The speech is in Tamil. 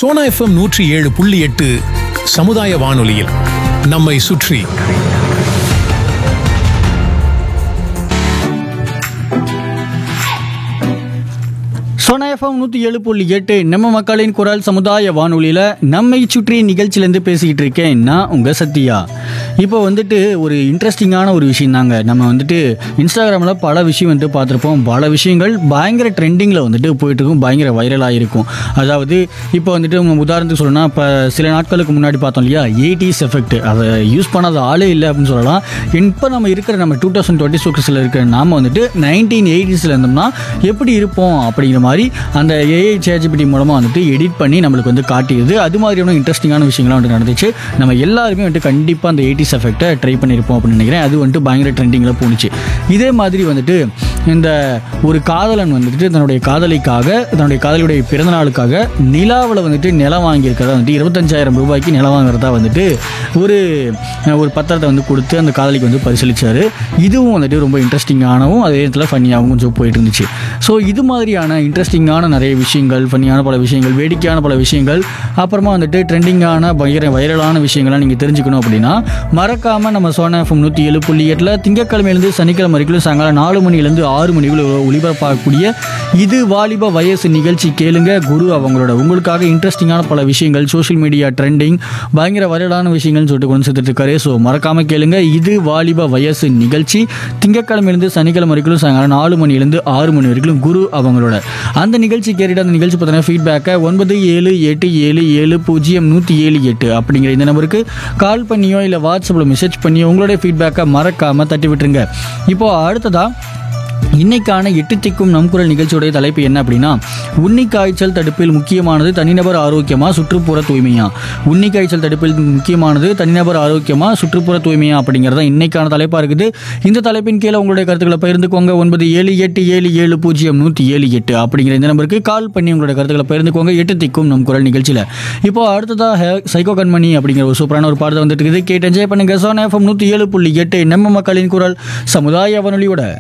சோனா எஃப்எம் நூற்றி ஏழு புள்ளி எட்டு சமுதாய வானொலியில் நம்மை சுற்றி சோனா எஃப்எம் நூற்றி ஏழு புள்ளி எட்டு நம்ம மக்களின் குரல் சமுதாய வானொலியில் நம்மை சுற்றி நிகழ்ச்சியிலேருந்து பேசிக்கிட்டு இருக்கேன் நான் உங்கள் சத்யா இப்போ வந்துட்டு ஒரு இன்ட்ரெஸ்டிங்கான ஒரு விஷயம் தாங்க நம்ம வந்துட்டு இன்ஸ்டாகிராமில் பல விஷயம் வந்துட்டு பார்த்துருப்போம் பல விஷயங்கள் பயங்கர ட்ரெண்டிங்கில் வந்துட்டு போயிட்டு இருக்கும் பயங்கர வைரலாக இருக்கும் அதாவது இப்போ வந்துட்டு நம்ம உதாரணத்துக்கு சொல்லணும்னா இப்போ சில நாட்களுக்கு முன்னாடி பார்த்தோம் இல்லையா எயிட்டிஸ் எஃபெக்ட் அதை யூஸ் பண்ணாத ஆளே இல்லை அப்படின்னு சொல்லலாம் இப்போ நம்ம இருக்கிற நம்ம டூ தௌசண்ட் டுவெண்ட்டி சிக்ஸில் இருக்கிற நாம வந்துட்டு நைன்டீன் எயிட்டிஸில் இருந்தோம்னா எப்படி இருப்போம் அப்படிங்கிற மாதிரி அந்த ஏஐ சேஜிபிடி மூலமாக வந்துட்டு எடிட் பண்ணி நம்மளுக்கு வந்து காட்டியது அது மாதிரியான இன்ட்ரெஸ்டிங்கான விஷயங்கள்லாம் வந்துட்டு நடந்துச்சு நம்ம எல்லாருமே வந்துட்டு கண்டிப்பாக அந்த எயிட்டிஸ் எஃபெக்ட்டை ட்ரை பண்ணியிருப்போம் அப்படின்னு நினைக்கிறேன் அது வந்துட்டு பயங்கர ட்ரெண்டிங்கில் போணுச்சு இதே மாதிரி வந்துட்டு இந்த ஒரு காதலன் வந்துட்டு தன்னுடைய காதலிக்காக தன்னுடைய காதலியுடைய பிறந்த நாளுக்காக நிலாவில் வந்துட்டு நிலம் வாங்கியிருக்கிறதா வந்துட்டு இருபத்தஞ்சாயிரம் ரூபாய்க்கு நிலம் வாங்குறதா வந்துட்டு ஒரு ஒரு பத்திரத்தை வந்து கொடுத்து அந்த காதலிக்கு வந்து பரிசீலிச்சாரு இதுவும் வந்துட்டு ரொம்ப இன்ட்ரெஸ்டிங்கானவும் அதே நேரத்தில் ஃபன்னியாகவும் கொஞ்சம் போயிட்டு இருந்துச்சு ஸோ இது மாதிரியான இன்ட்ரெஸ்டிங்கான நிறைய விஷயங்கள் ஃபன்னியான பல விஷயங்கள் வேடிக்கையான பல விஷயங்கள் அப்புறமா வந்துட்டு ட்ரெண்டிங்கான பயங்கர வைரலான விஷயங்கள்லாம் நீங்கள் தெரிஞ்சுக்கணும் அப்படின்னா மறக்காமல் நம்ம சோனா எஃப்எம் நூற்றி ஏழு புள்ளி எட்டில் திங்கக்கிழமையிலேருந்து சனிக்கிழமை வரைக்கும் சாயங்காலம் நாலு மணிலேருந்து ஆறு மணிக்குள்ள ஒளிபரப்பாகக்கூடிய இது வாலிப வயசு நிகழ்ச்சி கேளுங்க குரு அவங்களோட உங்களுக்காக இன்ட்ரெஸ்டிங்கான பல விஷயங்கள் சோஷியல் மீடியா ட்ரெண்டிங் பயங்கர வைரலான விஷயங்கள்னு சொல்லிட்டு கொண்டு சேர்த்துட்டு இருக்காரு ஸோ மறக்காம கேளுங்க இது வாலிப வயசு நிகழ்ச்சி திங்கக்கிழமையிலேருந்து சனிக்கிழமை வரைக்கும் சாயங்காலம் நாலு மணிலேருந்து ஆறு மணி வரைக்கும் குரு அவங்களோட அந்த நிகழ்ச்சி கேட்டுட்டு அந்த நிகழ்ச்சி பார்த்தீங்கன்னா ஃபீட்பேக்கை ஒன்பது ஏழு எட்டு ஏழு ஏழு பூஜ்ஜியம் நூற்றி ஏழு எட்டு அப்படிங்கிற இந்த நம்பருக்கு கால் பண்ணியோ இல்லை வாட்ஸ்அப்பில் மெசேஜ் பண்ணியோ உங்களுடைய ஃபீட்பேக்கை மறக்காமல் தட்டி விட்டுருங்க இப்போ அடுத்ததாக இன்னைக்கான எட்டு திக்கும் நம் குரல் நிகழ்ச்சியுடைய தலைப்பு என்ன அப்படின்னா உன்னி காய்ச்சல் தடுப்பில் முக்கியமானது தனிநபர் ஆரோக்கியமா சுற்றுப்புற தூய்மையா உன்னி காய்ச்சல் தடுப்பில் முக்கியமானது தனிநபர் ஆரோக்கியமா சுற்றுப்புற தூய்மையா அப்படிங்கிறத இன்னைக்கான தலைப்பா இருக்குது இந்த தலைப்பின் கீழே உங்களுடைய கருத்துக்களை பகிர்ந்துக்கோங்க ஒன்பது ஏழு எட்டு ஏழு ஏழு பூஜ்ஜியம் நூற்றி ஏழு எட்டு அப்படிங்கிற இந்த நம்பருக்கு கால் பண்ணி உங்களுடைய கருத்துக்களை பகிர்ந்துக்கோங்க எட்டு திக்கும் நம் குரல் நிகழ்ச்சியில் இப்போ அடுத்ததாக சைக்கோ கண்மணி அப்படிங்கிற ஒரு சூப்பரான ஒரு பாடத்தை வந்துட்டு இருக்குது கேட்டு என்ஜாய் பண்ணுங்க சோனா எஃப்எம் நூற்றி ஏழு புள்ளி எட்டு நம்ம மக்களின் குரல் சமுதாய வானொலியோட